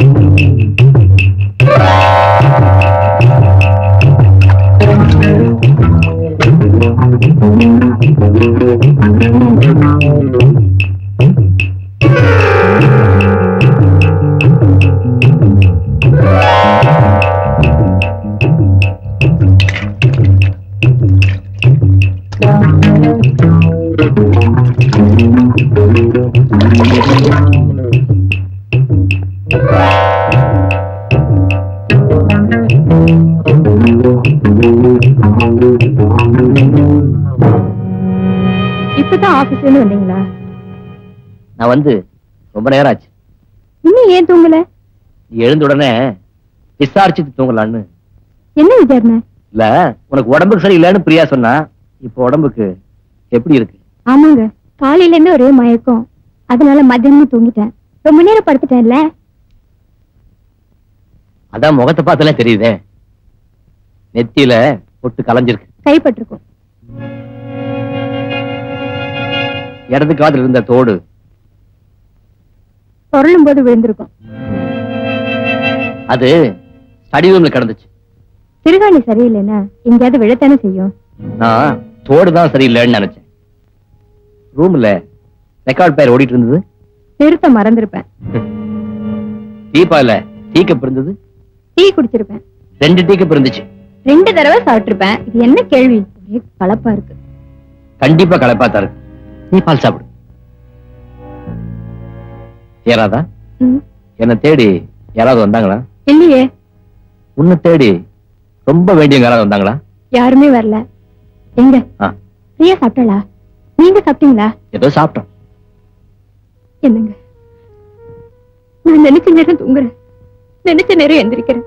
இப்பதான் ஆபீஸ்ல இருந்து வந்தீங்களா நான் வந்து ரொம்ப நேரம் ஆச்சு இன்னும் ஏன் தூங்கல நீ எழுந்த உடனே விசாரிச்சுட்டு தூங்கலான்னு என்ன விசாரணை இல்ல உனக்கு உடம்புக்கு சரியில்லைன்னு பிரியா சொன்னா இப்ப உடம்புக்கு எப்படி இருக்கு ஆமாங்க காலையில இருந்து ஒரே மயக்கம் அதனால மத்தியானம் தூங்கிட்டேன் ரொம்ப நேரம் படுத்துட்டேன்ல அதான் முகத்தை பார்த்தாலே தெரியுதே நெத்தியில பொட்டு கலைஞ்சிருக்கு கைப்பட்டிருக்கும் இடது காதுல இருந்த தோடு பொருளும் போது விழுந்திருக்கும் அது ஸ்டடி ரூம்ல கிடந்துச்சு திருகாணி சரியில்லைன்னா எங்கேயாவது விழத்தானே செய்யும் நான் தோடு தான் சரியில்லைன்னு நினைச்சேன் ரூம்ல ரெக்கார்ட் பேர் ஓடிட்டு இருந்தது நிறுத்த மறந்திருப்பேன் டீப்பால டீ கப் இருந்தது டீ குடிச்சிருப்பேன் ரெண்டு டீ கப் இருந்துச்சு ரெண்டு தடவை சாப்பிட்டிருப்பேன் இது என்ன கேள்வி ஒரே கலப்பா இருக்கு கண்டிப்பா களைப்பாத்தா இருக்கு நீ பால் சாப்பிடு ஏறாதா ம், என்ன தேடி யாராவது வந்தாங்களா இல்லையே உன்னை தேடி ரொம்ப வேண்டியவங்க யாராவது வந்தாங்களா யாருமே வரல எங்க ஆ, பிரியா சாப்பிட்டாளா நீங்க சாப்பிட்டீங்களா ஏதோ சாப்பிட்டோம் என்னங்க நான் நினைச்ச நேரம் தூங்குறேன் நினைச்ச நேரம் எந்திரிக்கிறேன்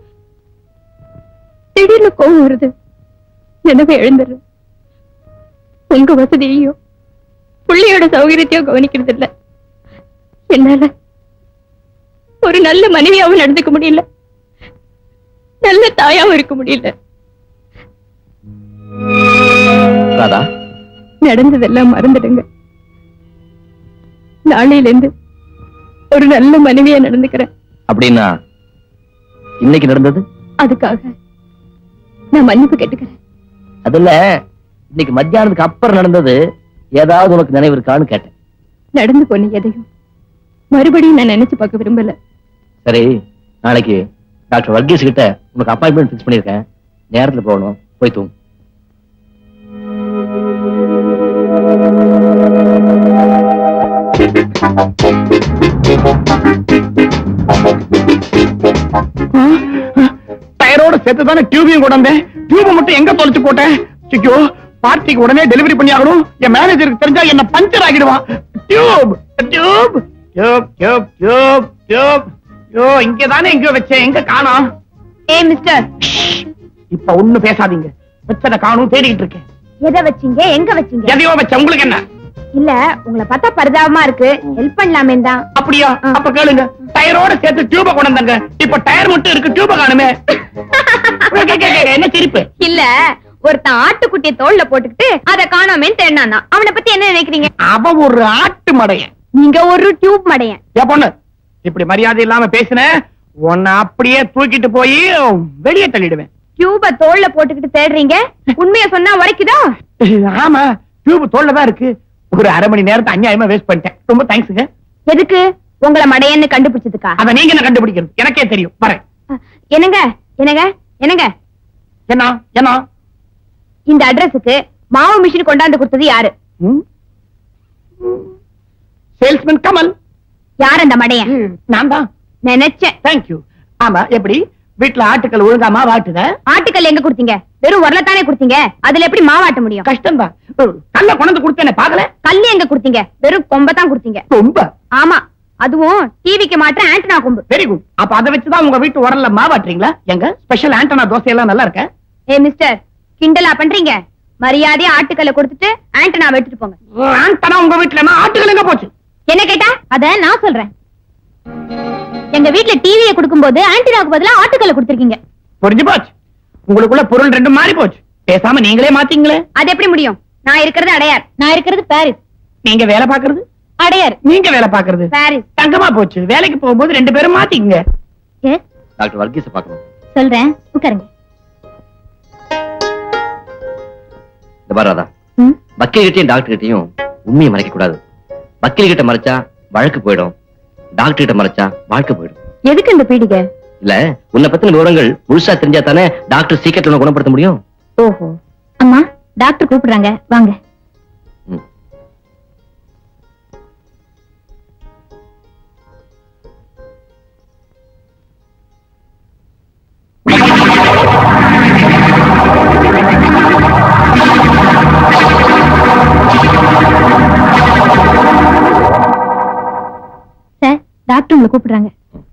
திடீர்னு கோவம் வருது நினைவு எழுந்துடுறேன் உங்க வசதியையோ பிள்ளையோட சௌகரியத்தையோ கவனிக்கிறது இல்ல என்னால ஒரு நல்ல மனைவியாவும் நடந்துக்க முடியல நல்ல தாயாவும் இருக்க முடியல ராதா நடந்ததெல்லாம் மறந்துடுங்க நாளையில இருந்து ஒரு நல்ல மனைவியா நடந்துக்கிறேன் அப்படின்னா இன்னைக்கு நடந்தது அதுக்காக நான் மன்னிப்பு கேட்டுக்கிறேன் அதுல இன்னைக்கு மத்தியானத்துக்கு அப்புறம் நடந்தது ஏதாவது உனக்கு நினைவு இருக்கான்னு கேட்டேன் நடந்து போன எதையும் மறுபடியும் நான் நினைச்சு பார்க்க விரும்பல சரி நாளைக்கு டாக்டர் வர்கீஸ் கிட்ட உனக்கு அப்பாயின்மெண்ட் ஃபிக்ஸ் பண்ணிருக்கேன் நேரத்துல போகணும் போய் தூங்கு டயரோட சேர்த்து தானே டியூபையும் கொண்டு வந்தேன் டியூபை மட்டும் எங்க தொலைச்சு போட்டேன் ஐயோ பார்ட்டிக்கு உடனே டெலிவரி பண்ணி ஆகணும் என் மேனேஜருக்கு தெரிஞ்சா என்ன பஞ்சர் ஆகிடுவான் tube tube tube tube tube tube ஐயோ இங்க தானே எங்கயோ வச்சேன் எங்க காணோம் ஏ மிஸ்டர் இப்ப ஒண்ணு பேசாதீங்க வச்சத காணும் தேடிட்டு இருக்கேன் எதை வச்சீங்க எங்க வச்சீங்க எதையோ வச்ச உங்களுக்கு என்ன இல்ல உங்களை பார்த்தா பரிதாபமா இருக்கு ஹெல்ப் பண்ணலாமே தான் அப்படியா அப்ப கேளுங்க டயரோட சேர்த்து டியூப கொண்டு வந்தாங்க இப்ப டயர் மட்டும் இருக்கு டியூப காணுமே கே, கே, கே, என்ன சிரிப்பு இல்ல ஒருத்தன் ஆட்டுக்குட்டிய தோல்ல போட்டுக்கிட்டு அத காணாமே தேடினானா அவனை பத்தி என்ன நினைக்கிறீங்க அவ ஒரு ஆட்டு மடையன் நீங்க ஒரு டியூப் மடையன் ஏன் பொண்ணு இப்படி மரியாதை இல்லாம பேசுன உன்னை அப்படியே தூக்கிட்டு போய் வெளியே தள்ளிடுவேன் டியூப தோல்ல போட்டுக்கிட்டு தேடுறீங்க உண்மைய சொன்னா உரைக்குதா ஆமா டியூப் தோல்ல தான் இருக்கு ஒரு அரை மணி நேரத்தை அநியாயமா வேஸ்ட் பண்ணிட்டேன் ரொம்ப தேங்க்ஸுங்க எதுக்கு உங்களை மடையன்னு கண்டுபிடிச்சதுக்கா அத நீங்க என்ன கண்டுபிடிக்கிறது எனக்கே தெரியும் வரேன் என்னங்க என்னங்க என்னங்க என்ன என்ன இந்த அட்ரஸுக்கு மாவு மிஷின் கொண்டாந்து கொடுத்தது யாரு சேல்ஸ்மேன் கமல் யார் அந்த மடையன் நான் தான் நினைச்சேன் தேங்க்யூ ஆமா எப்படி வீட்டுல ஆட்டுக்கள் ஒழுங்காமா வாட்டுத ஆட்டுக்கல் எங்க கொடுத்தீங்க வெறும் உரலத்தானே கொடுத்தீங்க அதுல எப்படி மாவாட்ட முடியும் கஷ்டம் தான் கல்ல கொண்டு கொடுத்தேனே பாக்கல கல்லு எங்க கொடுத்தீங்க வெறும் கொம்ப தான் கொடுத்தீங்க ரொம்ப ஆமா அதுவும் டிவிக்கு மாற்ற ஆண்டனா கொம்பு வெரி குட் அப்ப அதை வச்சுதான் உங்க வீட்டு உரல்ல மாவாட்டுறீங்களா எங்க ஸ்பெஷல் ஆண்டனா தோசை எல்லாம் நல்லா இருக்க ஏ மிஸ்டர் கிண்டலா பண்றீங்க மரியாதையா ஆட்டுக்கல்ல கொடுத்துட்டு ஆண்டனா எடுத்துட்டு போங்க ஆண்டனா உங்க வீட்டுல ஆட்டுகள் எங்க போச்சு என்ன கேட்டா அத நான் சொல்றேன் எங்க வீட்ல டிவியை கொடுக்கும்போது ஆண்டனாக்கு பதிலா ஆட்டுக்கல்ல கொடுத்திருக்கீங்க புரிஞ்சு போச்சு உங்களுக்குள்ள பொருள் ரெண்டும் மாறி போச்சு பேசாம நீங்களே மாத்தீங்களே அது எப்படி முடியும் நான் இருக்கிறது அடையார் நான் இருக்கிறது பாரிஸ் நீங்க வேலை பாக்குறது அடையார் நீங்க வேலை பாக்குறது பாரிஸ் தங்கமா போச்சு வேலைக்கு போகும்போது ரெண்டு பேரும் மாத்திக்கங்க எஸ் டாக்டர் வர்கீஸை பார்க்கணும் சொல்றேன் உட்காருங்க இந்த பாரு ராதா ம், வக்கீல் கிட்டையும் டாக்டர் கிட்டையும் உண்மையை மறைக்க கூடாது வக்கீல் கிட்ட மறைச்சா வழக்கு போயிடும் டாக்டர் கிட்ட மறைச்சா வாழ்க்கை போயிடும் எதுக்கு இந்த பீடிகை இல்ல உன்னை பத்தின விவரங்கள் முழுசா தெரிஞ்சா தானே டாக்டர் சீக்கிரத்துல உன்னை குணப்படுத்த முடியும் ஓஹோ அம்மா டாக்டர் கூப்பிடுறாங்க வாங்க ம். சார் டாக்டர் உங்களை கூப்பிடுறாங்க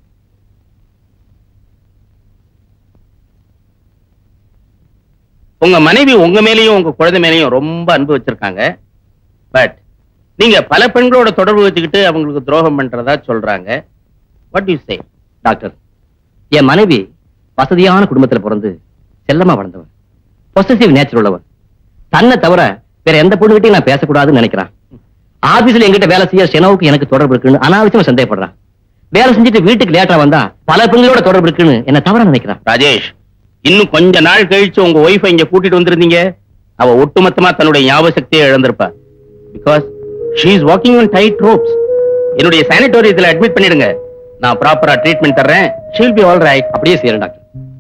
உங்க மனைவி உங்க மேலயும் உங்க குழந்தை மேலயும் ரொம்ப அன்பு வச்சிருக்காங்க பட் நீங்க பல பெண்களோட தொடர்பு வச்சுக்கிட்டு அவங்களுக்கு துரோகம் பண்றதா சொல்றாங்க வாட் யூ சே டாக்டர் என் மனைவி வசதியான குடும்பத்துல பிறந்து செல்லமா வளர்ந்தவன் பொசசிவ் நேச்சர் உள்ளவன் தன்னை தவிர வேற எந்த பொண்ணுகிட்டையும் நான் பேசக்கூடாதுன்னு நினைக்கிறான் ஆபீஸ்ல எங்கிட்ட வேலை செய்ய செனவுக்கு எனக்கு தொடர்பு இருக்குன்னு அனாவசியமா சந்தேகப்படுறான் வேலை செஞ்சுட்டு வீட்டுக்கு லேட்டா வந்தா பல பெண்களோட தொடர்பு இருக்குன்னு என்ன தவற நினைக்கிறான் ராஜேஷ் இன்னும் கொஞ்ச நாள் கழிச்சு உங்க ஒய்ஃபை இங்க கூட்டிட்டு வந்திருந்தீங்க அவ ஒட்டுமொத்தமா தன்னுடைய ஞாபக சக்தியை இழந்திருப்பா because she is walking on tight ropes என்னுடைய சானிட்டோரியத்துல அட்மிட் பண்ணிடுங்க நான் ப்ராப்பரா ட்ரீட்மெண்ட் தர்றேன் ஷீல் பி ஆல் ரைட் அப்படியே செய்யறேன் டாக்டர்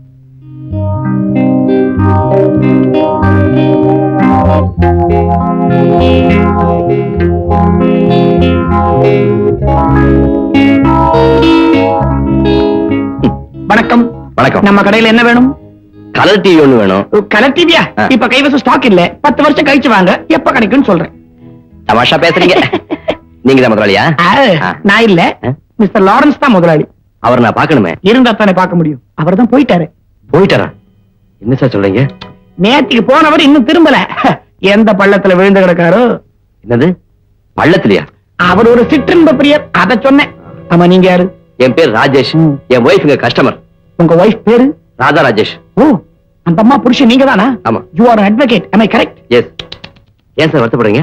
வணக்கம் வணக்கம் நம்ம கடையில என்ன வேணும் கலர் டிவி ஒண்ணு வேணும் கலர் டிவியா ஆ. இப்ப கைவசம் ஸ்டாக் இல்ல பத்து வருஷம் கழிச்சு வாங்க எப்ப கிடைக்கும்னு சொல்றேன் தமாஷா பேசுறீங்க நீங்க தான் முதலாளியா ஆ, ஆ. நான் இல்ல ஆ. மிஸ்டர் லாரன்ஸ் தான் முதலாளி அவர் நான் பார்க்கணுமே இருந்தா தானே பார்க்க முடியும் அவர் தான் போயிட்டாரு போயிட்டாரா என்ன சார் சொல்றீங்க நேத்திக்கு போனவர் இன்னும் திரும்பல எந்த பள்ளத்துல விழுந்து கிடக்காரோ என்னது பள்ளத்திலையா அவர் ஒரு சிற்றின்ப பிரியர் அத சொன்னேன் ஆமா நீங்க யாரு என் பேர் ராஜேஷ் என் ஒய்ஃபுங்க கஸ்டமர் உங்க ஒய்ஃப் பேரு ராதா ராஜேஷ் ஓ அந்த அம்மா புருஷன் நீங்க தானா ஆமா you are advocate am I correct yes ஏன் சார் வருத்தப்படுறீங்க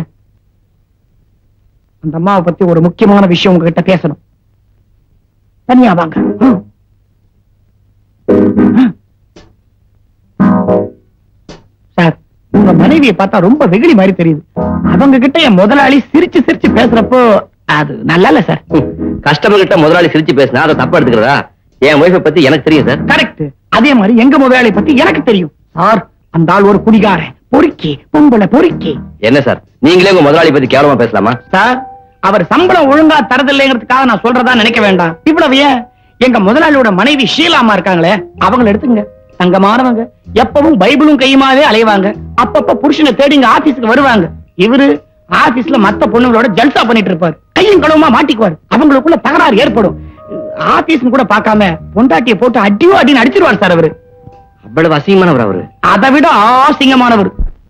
அந்த அம்மாவை பத்தி ஒரு முக்கியமான விஷயம் உங்ககிட்ட பேசணும் தனியா வாங்க ஆ. சார் உங்க மனைவியை பார்த்தா ரொம்ப வெகுளி மாதிரி தெரியுது அவங்க கிட்ட என் முதலாளி சிரிச்சு சிரிச்சு பேசுறப்போ அது நல்லா இல்ல சார் கஸ்டமர் கிட்ட முதலாளி சிரிச்சு பேசினா அதை தப்பா எடுத்துக்கிறதா என் ஒய்ஃபை பத்தி எனக்கு தெரியும் சார் கரெக்ட் அதே மாதிரி எங்க முதலாளி பத்தி எனக்கு தெரியும் சார் அந்த ஆள் ஒரு குடிகாரன் பொறுக்கி பொம்பளை பொறுக்கி என்ன சார் நீங்களே உங்க முதலாளி பத்தி கேவலமா பேசலாமா சார் அவர் சம்பளம் ஒழுங்கா தரதில்லைங்கிறதுக்காக நான் சொல்றதா நினைக்க வேண்டாம் இவ்வளவு ஏன் எங்க முதலாளியோட மனைவி ஷீலாமா இருக்காங்களே அவங்கள எடுத்துங்க தங்கமானவங்க எப்பவும் பைபிளும் கையுமாவே அலைவாங்க அப்பப்ப புருஷனை தேடி இங்க ஆபீஸ்க்கு வருவாங்க இவரு ஆபீஸ்ல மத்த பொண்ணுங்களோட ஜல்சா பண்ணிட்டு இருப்பாரு கையும் கடவுமா மாட்டிக்குவார் அவங்களுக்குள்ள தகராறு ஏற்படும் ஆபீஸ் கூட பார்க்காம பொண்டாட்டியை போட்டு அடியோ அடின்னு அடிச்சிருவார் சார் அவரு அவ்வளவு அசிங்கமானவர் அவரு அதை விட ஆசிங்கமானவர்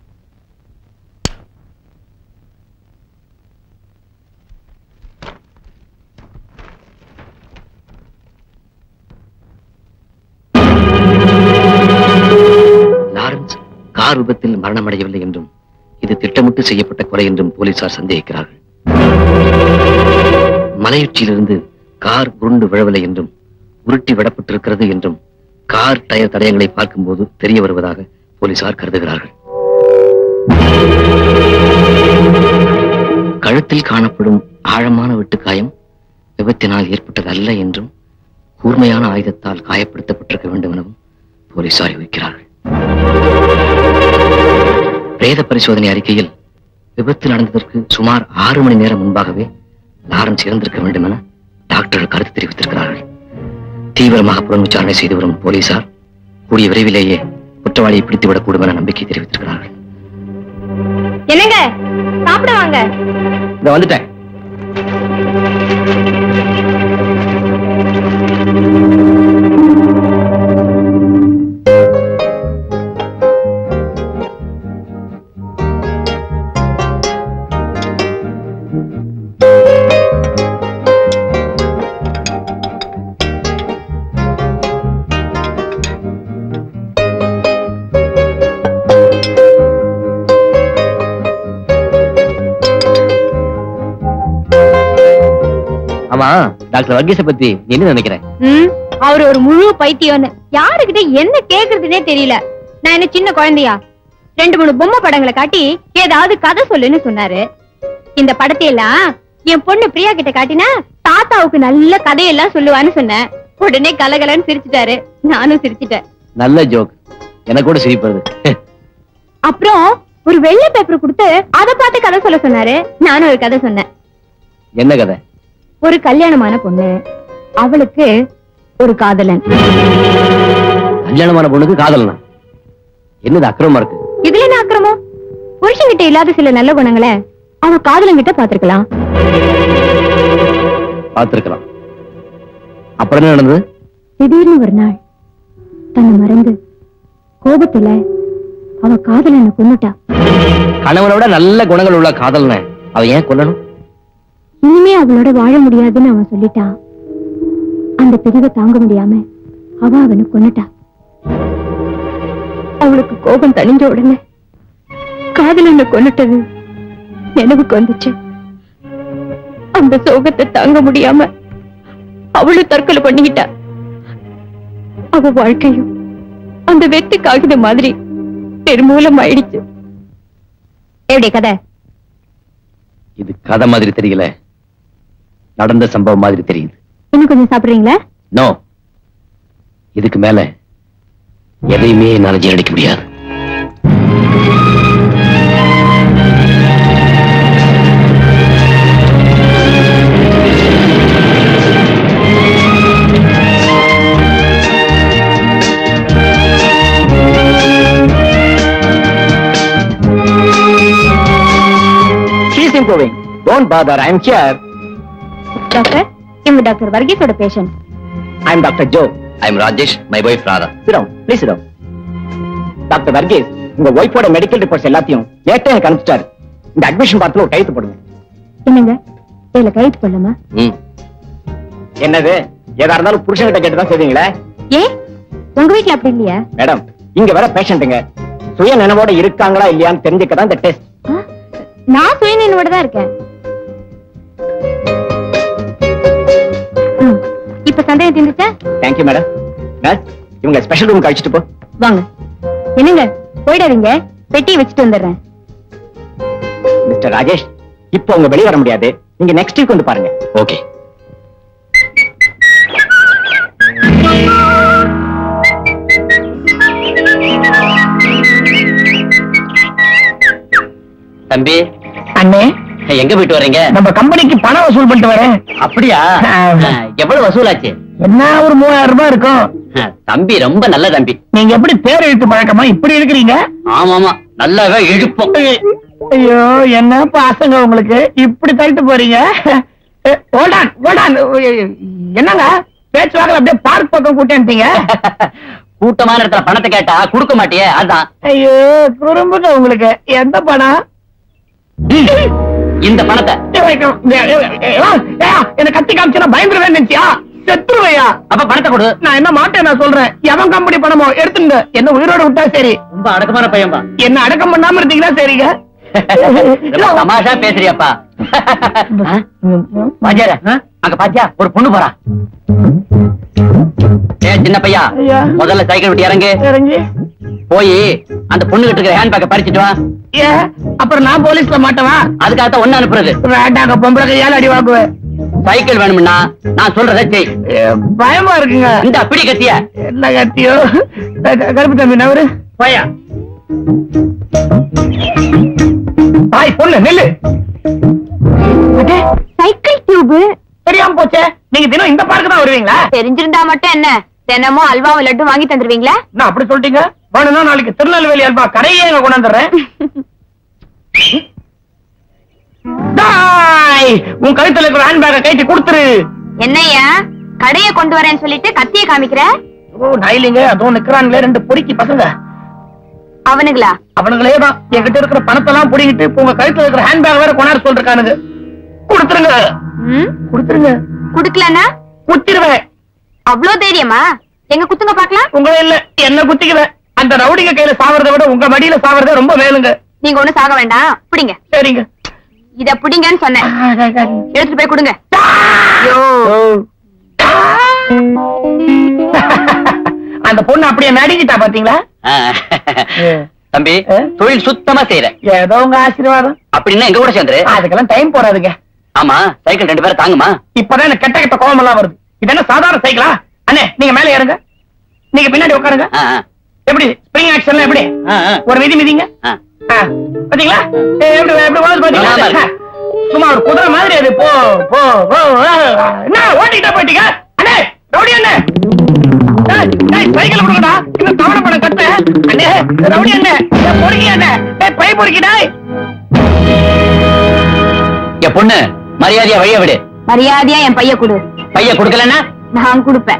லாரன்ஸ் கார் விபத்தில் மரணமடையவில்லை என்றும் இது திட்டமிட்டு செய்யப்பட்ட கொலை என்றும் போலீசார் சந்தேகிக்கிறார்கள் மலையுச்சியிலிருந்து கார் உருண்டு விழவில்லை என்றும் உருட்டி விடப்பட்டிருக்கிறது என்றும் கார் டயர் தடயங்களை பார்க்கும்போது தெரிய வருவதாக போலீசார் கருதுகிறார்கள் கழுத்தில் காணப்படும் ஆழமான வெட்டுக்காயம் விபத்தினால் ஏற்பட்டது அல்ல என்றும் கூர்மையான ஆயுதத்தால் காயப்படுத்தப்பட்டிருக்க வேண்டும் எனவும் போலீசார் யூகிக்கிறார்கள் பிரேத பரிசோதனை அறிக்கையில் விபத்து நடந்ததற்கு சுமார் ஆறு மணி நேரம் முன்பாகவே லாரன்ஸ் இறந்திருக்க வேண்டும் என டாக்டர்கள் கருத்து தெரிவித்திருக்கிறார்கள் தீவிரமாக புலன் விசாரணை செய்து வரும் போலீசார் கூடிய விரைவிலேயே குற்றவாளியை பிடித்துவிடக்கூடும் என நம்பிக்கை தெரிவித்திருக்கிறார்கள் என்னங்க சாப்பிட வாங்க இத வந்துட்டேன் ஆமா டாக்டர் வர்கீஸ பத்தி நீ என்ன நினைக்கிற ம் அவர் ஒரு முழு பைத்தியம்னு யாருகிட்ட என்ன கேக்குறதுனே தெரியல நான் என்ன சின்ன குழந்தையா ரெண்டு மூணு பொம்மை படங்களை காட்டி ஏதாவது கதை சொல்லுன்னு சொன்னாரு இந்த படத்தையெல்லாம் என் பொண்ணு பிரியா கிட்ட காட்டினா தாத்தாவுக்கு நல்ல கதையெல்லாம் சொல்லுவான்னு சொன்னேன் உடனே கலகலன்னு சிரிச்சிட்டாரு நானும் சிரிச்சிட்டேன் நல்ல ஜோக் எனக்கு கூட சிரிப்பு வருது அப்புறம் ஒரு வெள்ளை பேப்பர் கொடுத்து அதை பார்த்து கதை சொல்ல சொன்னாரு நானும் ஒரு கதை சொன்னேன் என்ன கதை ஒரு கல்யாணமான பொண்ணு அவளுக்கு ஒரு காதலன் கல்யாணமான பொண்ணுக்கு காதலனா என்னது அக்கிரமமா இருக்கு இதுல என்ன அக்கிரமம் புருஷன்கிட்ட இல்லாத சில நல்ல குணங்களை அவ காதலங்கிட்ட பாத்திருக்கலாம் பார்த்திருக்கலாம் அப்புறம் என்ன நடந்தது திடீர்னு ஒரு நாள் தன்னை மறந்து கோபத்துல அவ காதலனை கொன்னுட்டா கணவனை விட நல்ல குணங்கள் உள்ள காதலனை அவ ஏன் கொல்லணும் இனிமே அவளோட வாழ முடியாதுன்னு அவன் சொல்லிட்டான் அந்த பிரிவை தாங்க முடியாம அவ அவனை கொன்னுட்டா அவளுக்கு கோபம் தணிஞ்ச உடனே காதலனை கொன்னுட்டது நினைவுக்கு வந்துச்சு அந்த சோகத்தை தாங்க முடியாம அவளும் தற்கொலை பண்ணிக்கிட்டா அவ வாழ்க்கையும் அந்த வெத்து காகித மாதிரி பெருமூலம் ஆயிடுச்சு எப்படி கதை இது கதை மாதிரி தெரியல நடந்த சம்பவம் மாதிரி தெரியுது இன்னும் கொஞ்சம் சாப்பிடுறீங்களா நோ இதுக்கு மேல எதையுமே என்னால ஜீரணிக்க முடியாது She's improving. Don't bother. I'm here. Doctor இவங்க டாக்டர் வர்கீஸோட patient I'm Dr. Joe. I am Rajesh my wife Radha Sit down. Please sit down. Doctor Varghese உங்க ஒய்ஃபோட மெடிக்கல் ரிப்போர்ட்ஸ் எல்லாத்தையும் லேட்டா எனக்கு அனுப்பிச்சிட்டாரு இந்த அட்மிஷன் பார்த்துல ஒரு கையெழுத்து போடுங்க என்னங்க இதுல கைது பண்ணலாமா ம் என்னது எதா இருந்தாலும் புருஷன்கிட்ட கேட்டு தான் செய்வீங்களே ஏன் உங்க வீட்ல அப்படி இல்லையா மேடம் இங்க வர பேஷண்ட்டுங்க சுய நினைவோட இருக்காங்களா இல்லையான்னு தெரிஞ்சுக்க தான் இந்த டெஸ்ட் ஆ, நான் சுயநினைவோட தான் இருக்கேன் ம், இப்ப சந்தேகம் தீர்ந்துச்சா தேங்க்யூ மேடம் நர்ஸ் இவங்க ஸ்பெஷல் ரூம் கழிச்சிட்டு போ வாங்க என்னங்க போயிடாதீங்க பெட்டியை வச்சுட்டு வந்துடுறேன் மிஸ்டர் ராஜேஷ் இப்போ உங்க வெளிய வர முடியாது நீங்க நெக்ஸ்ட் வீக் வந்து பாருங்க ஓகே தம்பி அண்ணே எங்க போயிட்டு வர்றீங்க நம்ம கம்பெனிக்கு பணம் வசூல் பண்ணிட்டு வரேன் அப்படியா ஆமா. எவ்வளவு வசூலாச்சு என்ன ஒரு மூவாயிரம் ரூபாய் இருக்கும் தம்பி ரொம்ப நல்ல தம்பி நீங்க எப்படி தேர் எழுத்து பழக்கமா இப்படி இருக்கிறீங்க ஆமா ஆமா நல்லாவே இழுப்போம் ஐயோ என்ன பாசங்க உங்களுக்கு இப்படி தள்ளிட்டு போறீங்க ஓடான் ஓடான் என்னங்க பேச்சு வாக்கல அப்படியே பார்க் பக்கம் கூட்டேன்ட்டீங்க கூட்டமான இடத்துல பணத்தை கேட்டா கொடுக்க மாட்டியே அதான் ஐயோ குறும்புங்க உங்களுக்கு எந்த பணம் இந்த பணத்தை என்ன கத்தி காமிச்சா பயந்துருவேன் நினைச்சியா செத்துருவையா அப்ப பணத்தை கொடு நான் என்ன மாட்டேன் நான் சொல்றேன் எவன் கம்பெனி பணமோ எடுத்துங்க என்ன உயிரோட விட்டா சரி ரொம்ப அடக்கமான பையன்பா என்ன அடக்கம் பண்ணாம இருந்தீங்கன்னா சரிங்க ரொம்ப தமாஷா பேசுறியாப்பா பாஜார அங்க பாத்தியா ஒரு பொண்ணு போறா ஏ சின்ன பையா ஐயா. முதல்ல சைக்கிள் விட்டு இறங்கு இறங்கி போய் அந்த பொண்ணு கிட்ட இருக்கிற ஹேண்ட் பேக்கை பறிச்சுட்டு வா ஏ அப்புறம் நான் போலீஸ்ல மாட்டவா அதுக்காகத்தான் ஒண்ணு அனுப்புறது வேண்டாங்க பொம்பளை கையால அடி வாங்குவேன் சைக்கிள் வேணும்னா நான் சொல்றதை செய் ஏ, பயமா இருக்குங்க இந்த அப்படி கத்திய என்ன கத்தியோ க- க- கருப்பு தம்பி நவரு போயா தாய் பொண்ணு நெல்லு சைக்கிள் டியூப் தெரியாம போச்சே நீங்க தினம் இந்த பார்க்கு தான் வருவீங்களா தெரிஞ்சிருந்தா மட்டும் என்ன தினமும் அல்வாவும் லட்டு வாங்கி தந்துருவீங்களா என்ன அப்படி சொல்லிட்டீங்க வேணும்னா நாளைக்கு திருநெல்வேலி அல்வா கரையே இங்க கொண்டாந்துடுறேன் தாய் உன் கழுத்துல இருக்கிற ஹேண்ட் பேக்கை கைட்டு கொடுத்துரு என்னய்யா கடைய கொண்டு வரேன்னு சொல்லிட்டு கத்திய காமிக்கிற ஓ நாயிலிங்க அதுவும் நிக்கிறாங்களே ரெண்டு பொறுக்கி பசங்க அவனுங்களா அவனுங்களே தான் என்கிட்ட இருக்கிற பணத்தெல்லாம் புடிங்கிட்டு இப்ப உங்க கழுத்துல இருக்கிற ஹேண்ட் பேக் வேற கொண்டாட சொல்லிருக்கானுங்க கொடுத்துருங்க ம் கொடுத்துருங்க குடுக்கலன்னா குத்திருவேன் அவ்வளவு தைரியமா எங்க குத்துங்க பாக்கலாம் உங்களை இல்ல என்ன குத்திக்குவேன் அந்த ரவுடிங்க கையில சாவறதை விட உங்க மடியில சாவறதே ரொம்ப மேலுங்க நீங்க ஒண்ணு சாக வேண்டாம் பிடிங்க சரிங்க இத புடிங்கன்னு சொன்னேன் எடுத்துட்டு போய் கொடுங்க ஐயோ அந்த பொண்ணு அப்படியே நடிக்கிட்டா பாத்தீங்களா தம்பி ஆ? தொழில் சுத்தமா செய்யற ஏதோ உங்க ஆசீர்வாதம் அப்படின்னா எங்க கூட சேர்ந்துரு அதுக்கெல்லாம் டைம் போறாதுங்க ஆமா சைக்கிள் ரெண்டு பேரும் தாங்குமா இப்பதான் எனக்கு கெட்ட கெட்ட கோவம் எல்லாம் வருது இது என்ன சாதாரண சைக்கிளா அண்ணே நீங்க மேல ஏறுங்க நீங்க பின்னாடி உட்காருங்க ஆ, ஆ. எப்படி ஸ்ப்ரிங் ஆக்ஷன்ல எப்படி ஆ, ஆ. ஒரு விதி மிதிங்க ஆ. ஆ, பாத்தீங்களா ஏ, எப்படி எப்படி ஓடுது நல்லா பாத்தீங்களா இருக்கு. சும்மா ஒரு குதிரை மாதிரி அது போ போ போ ஆ, என்ன ஓட்டிட்டா போயிட்டீங்க அண்ணே ரவுடி அண்ணே டேய், டேய், சைக்கிள் கொடுங்கடா இன்னும் தவணை பணம் கட்டு அண்ணே ரவுடி அண்ணே ஏய், பொறுக்கி அண்ணே டேய், பை பொறுக்கி டேய் என் பொண்ணு மரியாதையா வழிய விடு மரியாதையா என் பைய கொடு பைய கொடுக்கலன்னா நான் கொடுப்பேன்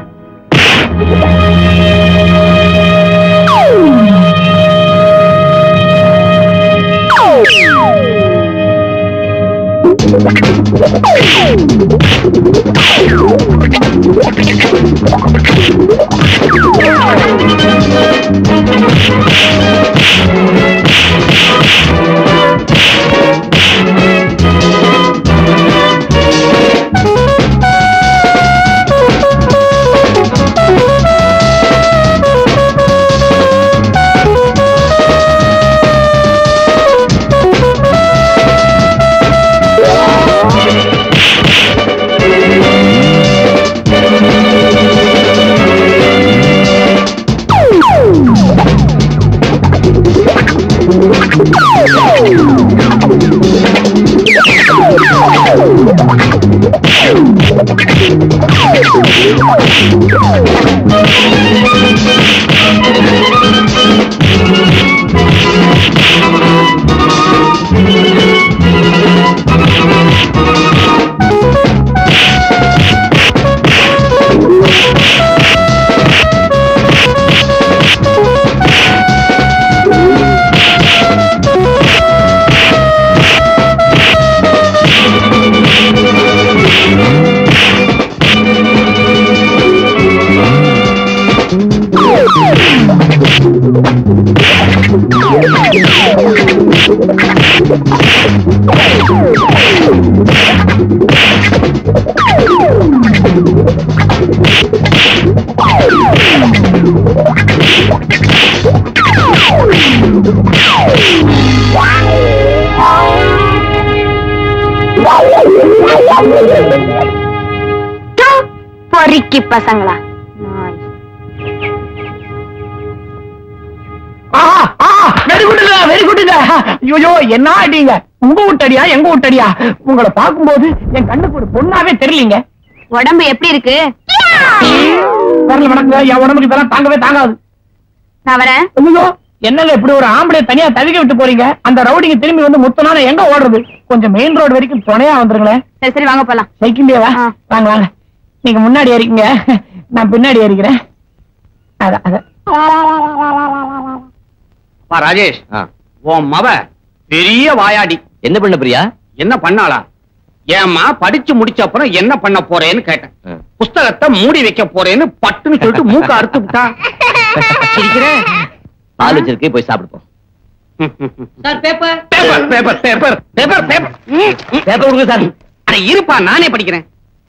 பொறுக்கி பசங்களா நாய். வெரி குட்டுங்க வெரி குட்டுங்க ஐயோ என்ன அடிங்க உங்க வீட்டடியா எங்க வீட்டடியா உங்களை பார்க்கும்போது என் கண்ணுக்கு ஒரு பொண்ணாவே தெரியலீங்க உடம்பு எப்படி இருக்கு வரல வணக்கங்க என் உடம்புக்கு இதெல்லாம் தாங்கவே தாங்காது நான் வரேன் ஐயோ என்னங்க இப்படி ஒரு ஆம்பளை தனியா தவிக்க விட்டு போறீங்க அந்த ரவுடிங்க திரும்பி வந்து முத்தனால எங்க ஓடுறது கொஞ்சம் மெயின் ரோடு வரைக்கும் துணையா வந்துருங்களேன் சரி சரி வாங்க போலாம் சைக்கிள்லயே வா ஆ. வாங்க வாங்க நீங்க முன்னாடி ஏறிக்கங்க நான் பின்னாடி ஏறிக்கிறேன் அதான் அதான் அப்பா ராஜேஷ் ஆ. உன் மவ பெரிய வாயாடி என்ன பண்ண பிரியா என்ன பண்ணாளா ஏம்மா படிச்சு முடிச்ச அப்புறம் என்ன பண்ண போறேன்னு கேட்டேன் ஆ. புஸ்தகத்தை மூடி வைக்க போறேன்னு பட்டுன்னு சொல்லிட்டு மூக்க அறுத்து விட்டா சிரிக்கிறேன் பால் வச்சிருக்கு போய் சாப்பிடுப்போம் paper paper paper paper paper paper கொடுங்க சார் அட இருப்பா நானே படிக்கிறேன்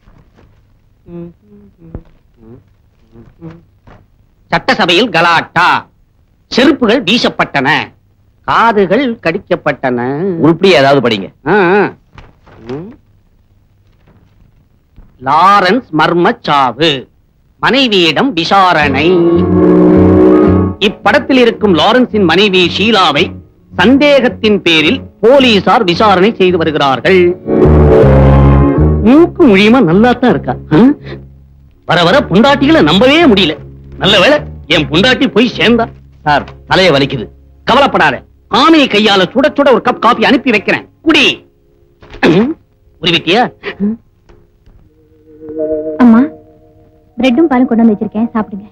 சட்டசபையில் கலாட்டா செருப்புகள் வீசப்பட்டன காதுகள் கடிக்கப்பட்டன உருப்படியா ஏதாவது படிங்க ஆ, ஆ. ம். லாரன்ஸ் மர்மச்சாவு மனைவியிடம் விசாரணை இப்படத்தில் இருக்கும் லாரன்ஸின் மனைவி ஷீலாவை சந்தேகத்தின் பேரில் போலீசார் விசாரணை செய்து வருகிறார்கள் மூக்கு முழியமா நல்லா தான் இருக்கா ஆ? வர வர பொண்டாட்டிகளை நம்பவே முடியல நல்ல வேளை என் பொண்டாட்டி போய் சேர்ந்தா சார் தலைய வலிக்குது கவலைப்படாத ஆமையை கையால சுட சுட ஒரு கப் காபி அனுப்பி வைக்கிறேன் குடி உருவிட்டியா அம்மா பிரெட்டும் பாலும் கொண்டு வந்து வச்சிருக்கேன் சாப்பிடுங்க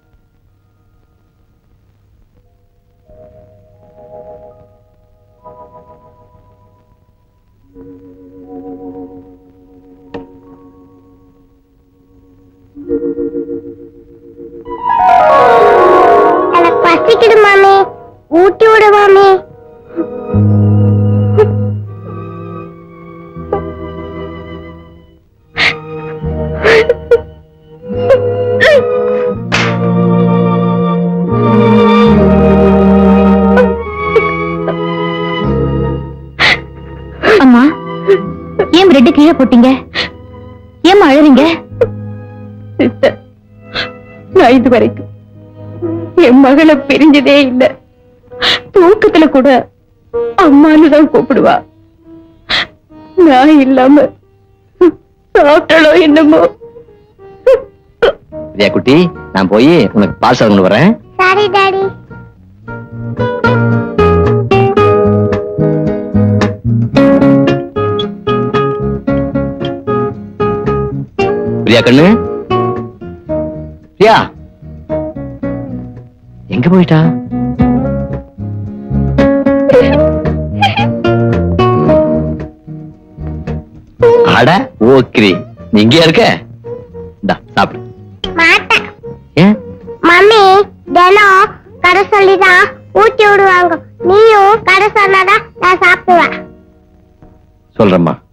எனக்கு பசிக்குது மாமி ஊட்டி விடு மாமி பிளட் கீழே போட்டீங்க ஏமா அழறீங்க சிஸ்டர் நான் இது வரைக்கும் என் மகளை பிரிஞ்சதே இல்ல தூக்கத்துல கூட அம்மான்னு தான் கூப்பிடுவா நான் இல்லாம சாப்பிட்டாலோ என்னமோ பிரியா குட்டி நான் போய் உனக்கு பால் சாதம் கொண்டு வரேன் சாரி டாடி பிரியா கண்ணு பிரியா எங்க போயிட்டா அட ஓகே நீ இங்கேயா இருக்க இந்தா சாப்பிடு மாட்டேன் ஏன் மம்மி தினம் கடை சொல்லிதான் ஊட்டி விடுவாங்க நீயும் கடை சொன்னாதான் நான் சாப்பிடுவேன் சொல்றேம்மா